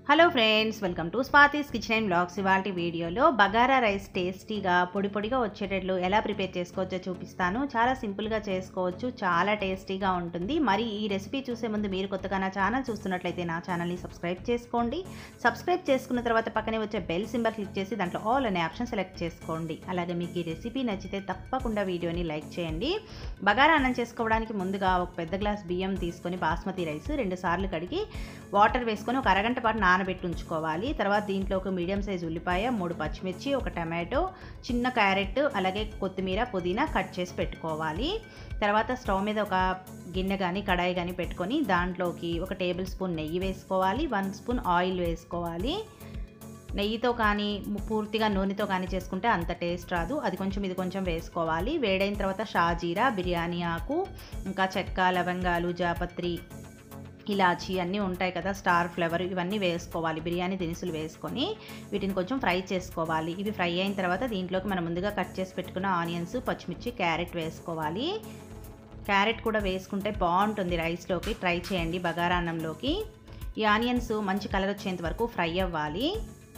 hello friends welcome to Spathi's kitchen and blogs ఇవాళ వీడియోలో bagara rice టేస్టీగా పొడి పొడిగా వచ్చేటట్లు ఎలా ప్రిపేర్ చేసుకోవచ్చో చూపిస్తాను చాలా సింపుల్గా చేసుకోవచ్చు చాలా టేస్టీగా ఉంటుంది మరి ఈ రెసిపీ చూసే ముందు మీరు కొత్తగా నా ఛానల్ చూస్తున్నట్లయితే నా ఛానల్ని సబ్స్క్రైబ్ చేసుకోండి సబ్స్క్రైబ్ చేసుకున్న తర్వాత పక్కనే వచ్చే బెల్ సింబల్ క్లిక్ చేసి దాంట్లో ఆల్ అనే ఆప్షన్ సెలెక్ట్ చేసుకోండి అలాగే మీకు ఈ రెసిపీ నచ్చితే తప్పకుండా వీడియోని లైక్ చేయండి బగారా అన్నం చేసుకోవడానికి ముందుగా ఒక పెద్ద గ్లాస్ బియ్యం తీసుకొని బాస్మతి రైస్ రెండు సార్లు కడిగి వాటర్ వేసుకొని ఒక అరగంట పాటు నానబెట్టి ఉంచుకోవాలి తర్వాత దీంట్లో ఒక మీడియం సైజ్ ఉల్లిపాయ మూడు పచ్చిమిర్చి ఒక టమాటో చిన్న క్యారెట్ అలాగే కొత్తిమీర పుదీనా కట్ చేసి పెట్టుకోవాలి తర్వాత స్టవ్ మీద ఒక గిన్నె కానీ కడాయి కానీ పెట్టుకొని దాంట్లోకి ఒక టేబుల్ స్పూన్ నెయ్యి వేసుకోవాలి వన్ స్పూన్ ఆయిల్ వేసుకోవాలి నెయ్యితో కానీ పూర్తిగా నూనెతో కానీ చేసుకుంటే అంత టేస్ట్ రాదు అది కొంచెం ఇది కొంచెం వేసుకోవాలి వేడైన తర్వాత షాజీరా బిర్యానీ ఆకు ఇంకా చెక్క లవంగాలు జాపత్రి ఇలాచి అన్నీ ఉంటాయి కదా స్టార్ ఫ్లేవర్ ఇవన్నీ వేసుకోవాలి బిర్యానీ దినుసులు వేసుకొని వీటిని కొంచెం ఫ్రై చేసుకోవాలి ఇవి ఫ్రై అయిన తర్వాత దీంట్లోకి మనం ముందుగా కట్ చేసి పెట్టుకున్న ఆనియన్స్ పచ్చిమిర్చి క్యారెట్ వేసుకోవాలి క్యారెట్ కూడా వేసుకుంటే బాగుంటుంది రైస్లోకి ట్రై చేయండి బగారా అన్నంలోకి ఈ ఆనియన్స్ మంచి కలర్ వచ్చేంత వరకు ఫ్రై అవ్వాలి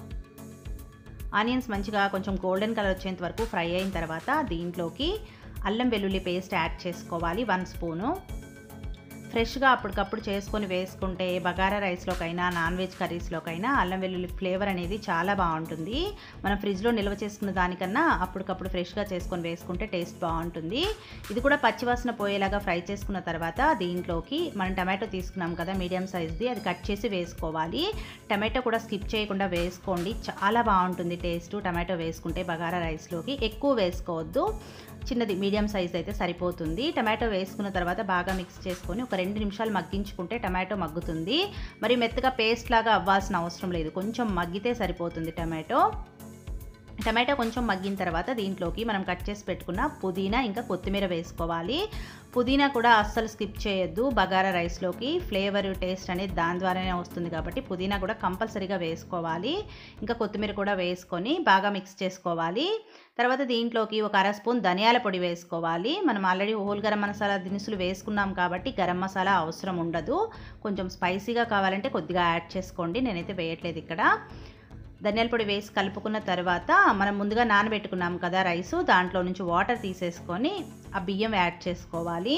ఆనియన్స్ మంచిగా కొంచెం గోల్డెన్ కలర్ వచ్చేంత వరకు ఫ్రై అయిన తర్వాత దీంట్లోకి అల్లం వెల్లుల్లి పేస్ట్ యాడ్ చేసుకోవాలి వన్ స్పూను ఫ్రెష్గా అప్పటికప్పుడు చేసుకొని వేసుకుంటే బగారా రైస్లోకైనా నాన్ వెజ్ కర్రీస్లోకైనా అల్లం వెల్లుల్లి ఫ్లేవర్ అనేది చాలా బాగుంటుంది మనం ఫ్రిడ్జ్లో నిల్వ చేసుకున్న దానికన్నా అప్పటికప్పుడు ఫ్రెష్గా చేసుకొని వేసుకుంటే టేస్ట్ బాగుంటుంది ఇది కూడా పచ్చివాసన పోయేలాగా ఫ్రై చేసుకున్న తర్వాత దీంట్లోకి మనం టమాటో తీసుకున్నాం కదా మీడియం సైజ్ది అది కట్ చేసి వేసుకోవాలి టమాటో కూడా స్కిప్ చేయకుండా వేసుకోండి చాలా బాగుంటుంది టేస్ట్ టమాటో వేసుకుంటే బగారా రైస్లోకి ఎక్కువ వేసుకోవద్దు చిన్నది మీడియం సైజ్ అయితే సరిపోతుంది టమాటో వేసుకున్న తర్వాత బాగా మిక్స్ చేసుకొని ఒక రెండు నిమిషాలు మగ్గించుకుంటే టమాటో మగ్గుతుంది మరి మెత్తగా పేస్ట్ లాగా అవ్వాల్సిన అవసరం లేదు కొంచెం మగ్గితే సరిపోతుంది టమాటో టమాటో కొంచెం మగ్గిన తర్వాత దీంట్లోకి మనం కట్ చేసి పెట్టుకున్న పుదీనా ఇంకా కొత్తిమీర వేసుకోవాలి పుదీనా కూడా అస్సలు స్కిప్ చేయొద్దు బగారా రైస్లోకి ఫ్లేవర్ టేస్ట్ అనేది దాని ద్వారానే వస్తుంది కాబట్టి పుదీనా కూడా కంపల్సరీగా వేసుకోవాలి ఇంకా కొత్తిమీర కూడా వేసుకొని బాగా మిక్స్ చేసుకోవాలి తర్వాత దీంట్లోకి ఒక అర స్పూన్ ధనియాల పొడి వేసుకోవాలి మనం ఆల్రెడీ హోల్ గరం మసాలా దినుసులు వేసుకున్నాం కాబట్టి గరం మసాలా అవసరం ఉండదు కొంచెం స్పైసీగా కావాలంటే కొద్దిగా యాడ్ చేసుకోండి నేనైతే వేయట్లేదు ఇక్కడ ధనియాల పొడి వేసి కలుపుకున్న తర్వాత మనం ముందుగా నానబెట్టుకున్నాం కదా రైసు దాంట్లో నుంచి వాటర్ తీసేసుకొని ఆ బియ్యం యాడ్ చేసుకోవాలి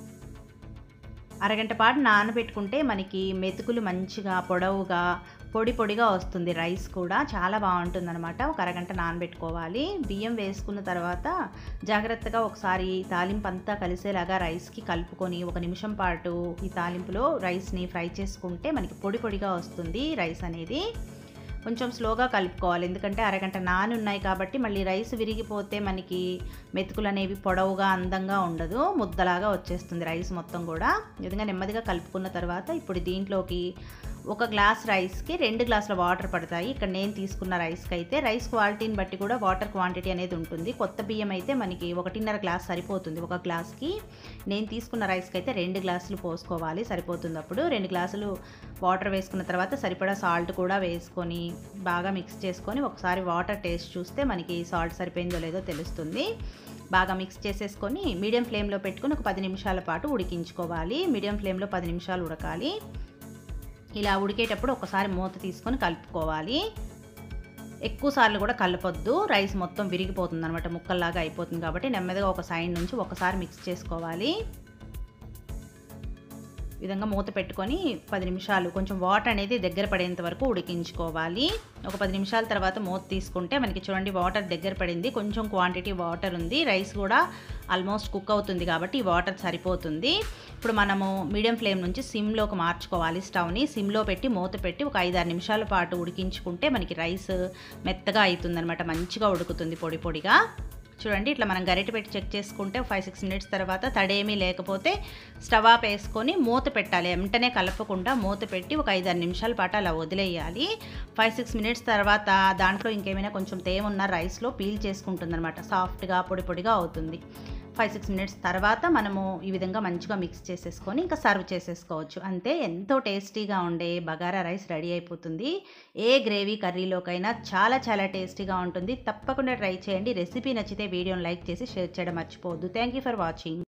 అరగంట పాటు నానబెట్టుకుంటే మనకి మెతుకులు మంచిగా పొడవుగా పొడి పొడిగా వస్తుంది రైస్ కూడా చాలా బాగుంటుంది అనమాట ఒక అరగంట నానబెట్టుకోవాలి బియ్యం వేసుకున్న తర్వాత జాగ్రత్తగా ఒకసారి తాలింపు అంతా కలిసేలాగా రైస్కి కలుపుకొని ఒక నిమిషం పాటు ఈ తాలింపులో రైస్ని ఫ్రై చేసుకుంటే మనకి పొడి పొడిగా వస్తుంది రైస్ అనేది కొంచెం స్లోగా కలుపుకోవాలి ఎందుకంటే అరగంట నాని ఉన్నాయి కాబట్టి మళ్ళీ రైస్ విరిగిపోతే మనకి మెతుకులు అనేవి పొడవుగా అందంగా ఉండదు ముద్దలాగా వచ్చేస్తుంది రైస్ మొత్తం కూడా ఈ విధంగా నెమ్మదిగా కలుపుకున్న తర్వాత ఇప్పుడు దీంట్లోకి ఒక గ్లాస్ రైస్కి రెండు గ్లాసుల వాటర్ పడతాయి ఇక్కడ నేను తీసుకున్న రైస్కి అయితే రైస్ క్వాలిటీని బట్టి కూడా వాటర్ క్వాంటిటీ అనేది ఉంటుంది కొత్త బియ్యం అయితే మనకి ఒకటిన్నర గ్లాస్ సరిపోతుంది ఒక గ్లాస్కి నేను తీసుకున్న రైస్కి అయితే రెండు గ్లాసులు పోసుకోవాలి సరిపోతుంది అప్పుడు రెండు గ్లాసులు వాటర్ వేసుకున్న తర్వాత సరిపడా సాల్ట్ కూడా వేసుకొని బాగా మిక్స్ చేసుకొని ఒకసారి వాటర్ టేస్ట్ చూస్తే మనకి సాల్ట్ సరిపోయిందో లేదో తెలుస్తుంది బాగా మిక్స్ చేసేసుకొని మీడియం ఫ్లేమ్లో పెట్టుకొని ఒక పది నిమిషాల పాటు ఉడికించుకోవాలి మీడియం ఫ్లేమ్లో పది నిమిషాలు ఉడకాలి ఇలా ఉడికేటప్పుడు ఒకసారి మూత తీసుకొని కలుపుకోవాలి ఎక్కువ సార్లు కూడా కలపొద్దు రైస్ మొత్తం విరిగిపోతుంది అనమాట ముక్కల్లాగా అయిపోతుంది కాబట్టి నెమ్మదిగా ఒక సైడ్ నుంచి ఒకసారి మిక్స్ చేసుకోవాలి విధంగా మూత పెట్టుకొని పది నిమిషాలు కొంచెం వాటర్ అనేది దగ్గర పడేంత వరకు ఉడికించుకోవాలి ఒక పది నిమిషాల తర్వాత మూత తీసుకుంటే మనకి చూడండి వాటర్ దగ్గర పడింది కొంచెం క్వాంటిటీ వాటర్ ఉంది రైస్ కూడా ఆల్మోస్ట్ కుక్ అవుతుంది కాబట్టి ఈ వాటర్ సరిపోతుంది ఇప్పుడు మనము మీడియం ఫ్లేమ్ నుంచి సిమ్లోకి మార్చుకోవాలి స్టవ్ని సిమ్లో పెట్టి మూత పెట్టి ఒక ఐదారు నిమిషాల పాటు ఉడికించుకుంటే మనకి రైస్ మెత్తగా అవుతుందన్నమాట మంచిగా ఉడుకుతుంది పొడి పొడిగా చూడండి ఇట్లా మనం గరిటె పెట్టి చెక్ చేసుకుంటే ఫైవ్ సిక్స్ మినిట్స్ తర్వాత తడేమీ లేకపోతే స్టవ్ ఆఫ్ వేసుకొని మూత పెట్టాలి వెంటనే కలపకుండా మూత పెట్టి ఒక ఐదారు నిమిషాల పాటు అలా వదిలేయాలి ఫైవ్ సిక్స్ మినిట్స్ తర్వాత దాంట్లో ఇంకేమైనా కొంచెం తేమున్న రైస్లో పీల్ చేసుకుంటుంది అనమాట సాఫ్ట్గా పొడి పొడిగా అవుతుంది ఫైవ్ సిక్స్ మినిట్స్ తర్వాత మనము ఈ విధంగా మంచిగా మిక్స్ చేసేసుకొని ఇంకా సర్వ్ చేసేసుకోవచ్చు అంతే ఎంతో టేస్టీగా ఉండే బగారా రైస్ రెడీ అయిపోతుంది ఏ గ్రేవీ కర్రీలోకైనా చాలా చాలా టేస్టీగా ఉంటుంది తప్పకుండా ట్రై చేయండి రెసిపీ నచ్చితే వీడియోని లైక్ చేసి షేర్ చేయడం మర్చిపోవద్దు థ్యాంక్ యూ ఫర్ వాచింగ్